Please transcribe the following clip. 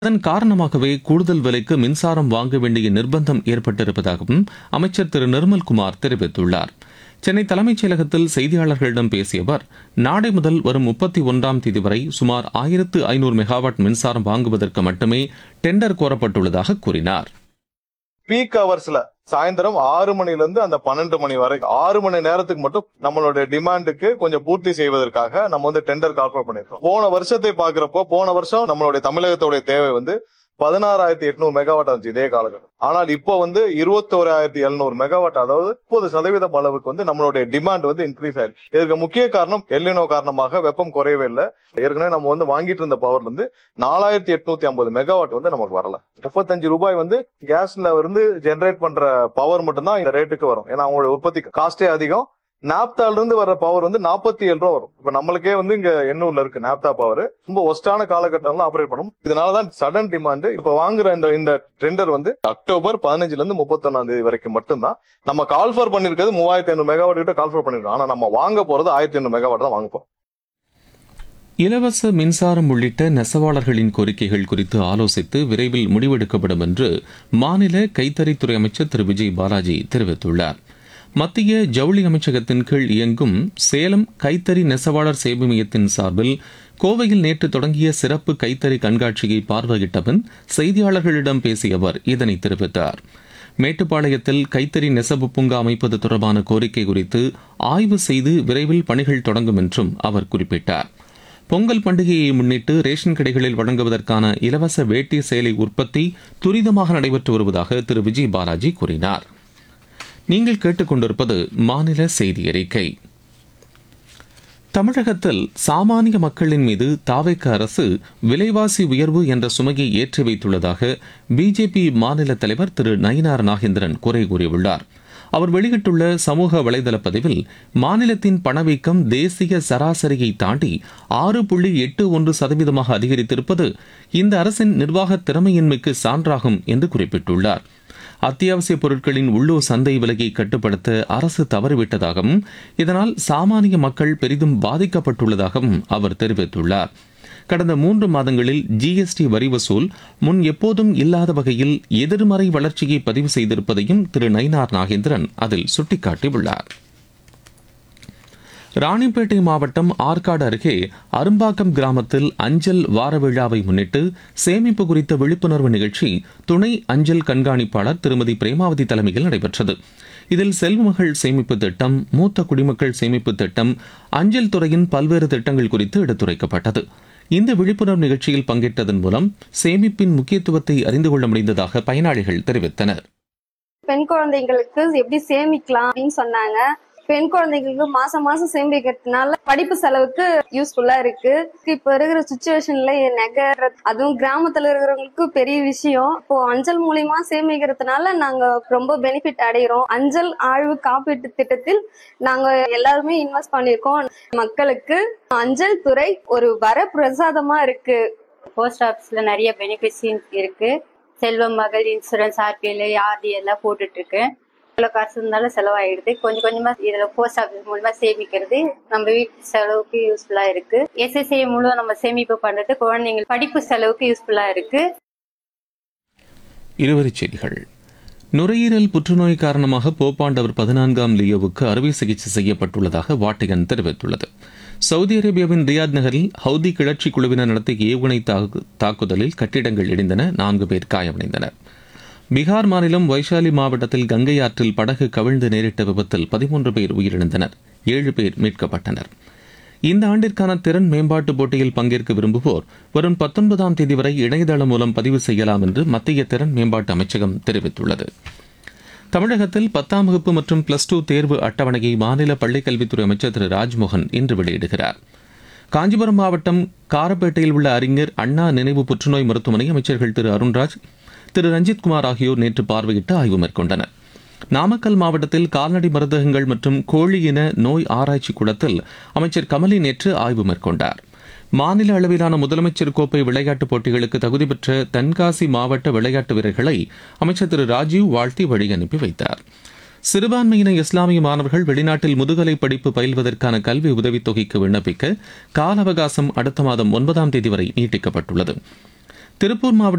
அதன் காரணமாகவே கூடுதல் விலைக்கு மின்சாரம் வாங்க வேண்டிய நிர்பந்தம் ஏற்பட்டிருப்பதாகவும் அமைச்சர் திரு நிர்மல்குமார் தெரிவித்துள்ளார் சென்னை தலைமைச் செயலகத்தில் செய்தியாளர்களிடம் பேசிய அவர் நாளை முதல் வரும் முப்பத்தி ஒன்றாம் தேதி வரை சுமார் ஆயிரத்து ஐநூறு மெகாவாட் மின்சாரம் வாங்குவதற்கு மட்டுமே டெண்டர் கோரப்பட்டுள்ளதாக கூறினார் பீக் ஹவர்ஸ்ல சாயந்தரம் ஆறு மணில இருந்து அந்த பன்னெண்டு மணி வரை ஆறு மணி நேரத்துக்கு மட்டும் நம்மளுடைய டிமாண்டுக்கு கொஞ்சம் பூர்த்தி செய்வதற்காக நம்ம வந்து டெண்டர் கால்குலேட் பண்ணிருக்கோம் போன வருஷத்தை பாக்குறப்போ போன வருஷம் நம்மளுடைய தமிழகத்துடைய தேவை வந்து பதினாறாயிரத்தி எட்நூறு மெகாவாட் இருந்துச்சு இதே காலகட்டம் ஆனால் இப்போ வந்து இருபத்தோராயிரத்தி எழுநூறு மெகாவாட் அதாவது முப்பது சதவீதம் அளவுக்கு வந்து நம்மளுடைய டிமாண்ட் வந்து இன்க்ரீஸ் ஆயிருக்கு இதற்கு முக்கிய காரணம் எல்லினோ காரணமாக வெப்பம் குறையவே இல்லை ஏற்கனவே நம்ம வந்து வாங்கிட்டு இருந்த பவர்ல இருந்து நாலாயிரத்தி எட்நூத்தி ஐம்பது மெகாவாட் வந்து நமக்கு வரல முப்பத்தஞ்சு ரூபாய் வந்து கேஸ்ல இருந்து ஜெனரேட் பண்ற பவர் மட்டும்தான் இந்த ரேட்டுக்கு வரும் ஏன்னா அவங்களோட உற்பத்தி காஸ்டே அதிகம் நாப்தால இருந்து வர்ற பவர் வந்து நாற்பத்தி ஏழு ரூபா வரும் இப்ப நம்மளுக்கே வந்து இங்க எண்ணூர்ல இருக்கு நாப்தா பவர் ரொம்ப ஒஸ்டான காலகட்டம்லாம் ஆப்ரேட் பண்ணும் இதனாலதான் சடன் டிமாண்ட் இப்ப வாங்குற இந்த இந்த டெண்டர் வந்து அக்டோபர் பதினஞ்சுல இருந்து முப்பத்தொன்னாம் தேதி வரைக்கும் மட்டும்தான் நம்ம கால்ஃபர் பண்ணிருக்கிறது மூவாயிரத்தி ஐநூறு மெகாவாட் கிட்ட கால்ஃபர் பண்ணிருக்கோம் ஆனா நம்ம வாங்க போறது ஆயிரத்தி ஐநூறு மெகாவாட் தான் வாங்க போறோம் இலவச மின்சாரம் உள்ளிட்ட நெசவாளர்களின் கோரிக்கைகள் குறித்து ஆலோசித்து விரைவில் முடிவெடுக்கப்படும் என்று மாநில கைத்தறித்துறை அமைச்சர் திரு விஜய் பாலாஜி தெரிவித்துள்ளார் மத்திய ஜவுளி அமைச்சகத்தின் கீழ் இயங்கும் சேலம் கைத்தறி நெசவாளர் சேவை மையத்தின் சார்பில் கோவையில் நேற்று தொடங்கிய சிறப்பு கைத்தறி கண்காட்சியை பார்வையிட்ட பின் செய்தியாளர்களிடம் பேசிய அவர் இதனை தெரிவித்தார் மேட்டுப்பாளையத்தில் கைத்தறி நெசவு பூங்கா அமைப்பது தொடர்பான கோரிக்கை குறித்து ஆய்வு செய்து விரைவில் பணிகள் தொடங்கும் என்றும் அவர் குறிப்பிட்டார் பொங்கல் பண்டிகையை முன்னிட்டு ரேஷன் கடைகளில் வழங்குவதற்கான இலவச வேட்டி சேலை உற்பத்தி துரிதமாக நடைபெற்று வருவதாக திரு விஜய் பாலாஜி கூறினார் நீங்கள் கேட்டுக்கொண்டிருப்பது மாநில செய்தி அறிக்கை தமிழகத்தில் சாமானிய மக்களின் மீது தாவேக்க அரசு விலைவாசி உயர்வு என்ற சுமையை ஏற்றி வைத்துள்ளதாக பிஜேபி மாநில தலைவர் திரு நயினார் நாகேந்திரன் குறை கூறியுள்ளார் அவர் வெளியிட்டுள்ள சமூக வலைதள பதிவில் மாநிலத்தின் பணவீக்கம் தேசிய சராசரியை தாண்டி ஆறு புள்ளி எட்டு ஒன்று சதவீதமாக அதிகரித்திருப்பது இந்த அரசின் நிர்வாக திறமையின்மைக்கு சான்றாகும் என்று குறிப்பிட்டுள்ளார் அத்தியாவசிய பொருட்களின் உள்ளூர் சந்தை விலையை கட்டுப்படுத்த அரசு தவறிவிட்டதாகவும் இதனால் சாமானிய மக்கள் பெரிதும் பாதிக்கப்பட்டுள்ளதாகவும் அவர் தெரிவித்துள்ளார் கடந்த மூன்று மாதங்களில் ஜிஎஸ்டி வரி வசூல் முன் எப்போதும் இல்லாத வகையில் எதிர்மறை வளர்ச்சியை பதிவு செய்திருப்பதையும் திரு நயினார் நாகேந்திரன் அதில் சுட்டிக்காட்டியுள்ளார் ராணிப்பேட்டை மாவட்டம் ஆற்காடு அருகே அரும்பாக்கம் கிராமத்தில் அஞ்சல் வார விழாவை முன்னிட்டு சேமிப்பு குறித்த விழிப்புணர்வு நிகழ்ச்சி துணை அஞ்சல் கண்காணிப்பாளர் திருமதி பிரேமாவதி தலைமையில் நடைபெற்றது இதில் செல்வமகள் சேமிப்பு திட்டம் மூத்த குடிமக்கள் சேமிப்பு திட்டம் அஞ்சல் துறையின் பல்வேறு திட்டங்கள் குறித்து எடுத்துரைக்கப்பட்டது இந்த விழிப்புணர்வு நிகழ்ச்சியில் பங்கேற்றதன் மூலம் சேமிப்பின் முக்கியத்துவத்தை அறிந்து கொள்ள முடிந்ததாக பயனாளிகள் தெரிவித்தனர் பெண் குழந்தைங்களுக்கு எப்படி சேமிக்கலாம் அப்படின்னு சொன்னாங்க பெண் குழந்தைங்களுக்கு மாசம் மாசம் சேமிக்கிறதுனால படிப்பு செலவுக்கு யூஸ்ஃபுல்லா இருக்கு இப்ப இருக்கிற சுச்சுவேஷன்ல நகை அதுவும் கிராமத்துல இருக்கிறவங்களுக்கு பெரிய விஷயம் இப்போ அஞ்சல் மூலியமா சேமிக்கிறதுனால நாங்க ரொம்ப பெனிஃபிட் அடைகிறோம் அஞ்சல் ஆழ்வு காப்பீட்டு திட்டத்தில் நாங்க எல்லாருமே இன்வெஸ்ட் பண்ணிருக்கோம் மக்களுக்கு அஞ்சல் துறை ஒரு வர பிரசாதமா இருக்கு போஸ்ட் ஆஃபீஸ்ல நிறைய பெனிஃபிட்ஸ் இருக்கு செல்வம் மகள் இன்சூரன்ஸ் ஆர்பிஎல் ஆர்டி எல்லாம் போட்டுட்டு இருக்கேன் எவ்வளோ காசு இருந்தாலும் செலவாயிடுது கொஞ்சம் கொஞ்சமா இதுல போஸ்ட் ஆஃபீஸ் மூலமா சேமிக்கிறது நம்ம வீட்டு செலவுக்கு யூஸ்ஃபுல்லா இருக்கு எஸ்எஸ்ஐ மூலம் நம்ம சேமிப்பு பண்றது குழந்தைங்க படிப்பு செலவுக்கு யூஸ்ஃபுல்லா இருக்கு இருவரிச் செய்திகள் நுரையீரல் புற்றுநோய் காரணமாக போப்பாண்டவர் பதினான்காம் லியோவுக்கு அறுவை சிகிச்சை செய்யப்பட்டுள்ளதாக வாட்டிகன் தெரிவித்துள்ளது சவுதி அரேபியாவின் ரியாத் நகரில் ஹவுதி கிளர்ச்சி குழுவினர் நடத்திய ஏவுகணை தாக்குதலில் கட்டிடங்கள் இடிந்தன நான்கு பேர் காயமடைந்தனர் பீகார் மாநிலம் வைஷாலி மாவட்டத்தில் கங்கை ஆற்றில் படகு கவிழ்ந்து நேரிட்ட விபத்தில் பதிமூன்று பேர் உயிரிழந்தனர் ஏழு பேர் மீட்கப்பட்டனர் இந்த ஆண்டிற்கான திறன் மேம்பாட்டு போட்டியில் பங்கேற்க விரும்புவோர் வரும் பத்தொன்பதாம் தேதி வரை இணையதளம் மூலம் பதிவு செய்யலாம் என்று மத்திய திறன் மேம்பாட்டு அமைச்சகம் தெரிவித்துள்ளது தமிழகத்தில் பத்தாம் வகுப்பு மற்றும் பிளஸ் டூ தேர்வு அட்டவணையை மாநில பள்ளிக்கல்வித்துறை அமைச்சர் திரு ராஜ்மோகன் இன்று வெளியிடுகிறார் காஞ்சிபுரம் மாவட்டம் காரப்பேட்டையில் உள்ள அறிஞர் அண்ணா நினைவு புற்றுநோய் மருத்துவமனை அமைச்சர்கள் திரு அருண்ராஜ் திரு ரஞ்சித்குமார் ஆகியோர் நேற்று பார்வையிட்டு ஆய்வு மேற்கொண்டனர் நாமக்கல் மாவட்டத்தில் கால்நடை மருந்தகங்கள் மற்றும் கோழி இன நோய் ஆராய்ச்சி கூடத்தில் அமைச்சர் கமலி நேற்று ஆய்வு மேற்கொண்டார் மாநில அளவிலான முதலமைச்சர் கோப்பை விளையாட்டுப் போட்டிகளுக்கு தகுதி பெற்ற தென்காசி மாவட்ட விளையாட்டு வீரர்களை அமைச்சர் திரு ராஜீவ் வாழ்த்தி வழி அனுப்பி வைத்தார் சிறுபான்மையின இஸ்லாமிய மாணவர்கள் வெளிநாட்டில் முதுகலை படிப்பு பயில்வதற்கான கல்வி உதவித்தொகைக்கு விண்ணப்பிக்க கால அவகாசம் அடுத்த மாதம் ஒன்பதாம் தேதி வரை நீட்டிக்கப்பட்டுள்ளது திருப்பூர் மாவட்ட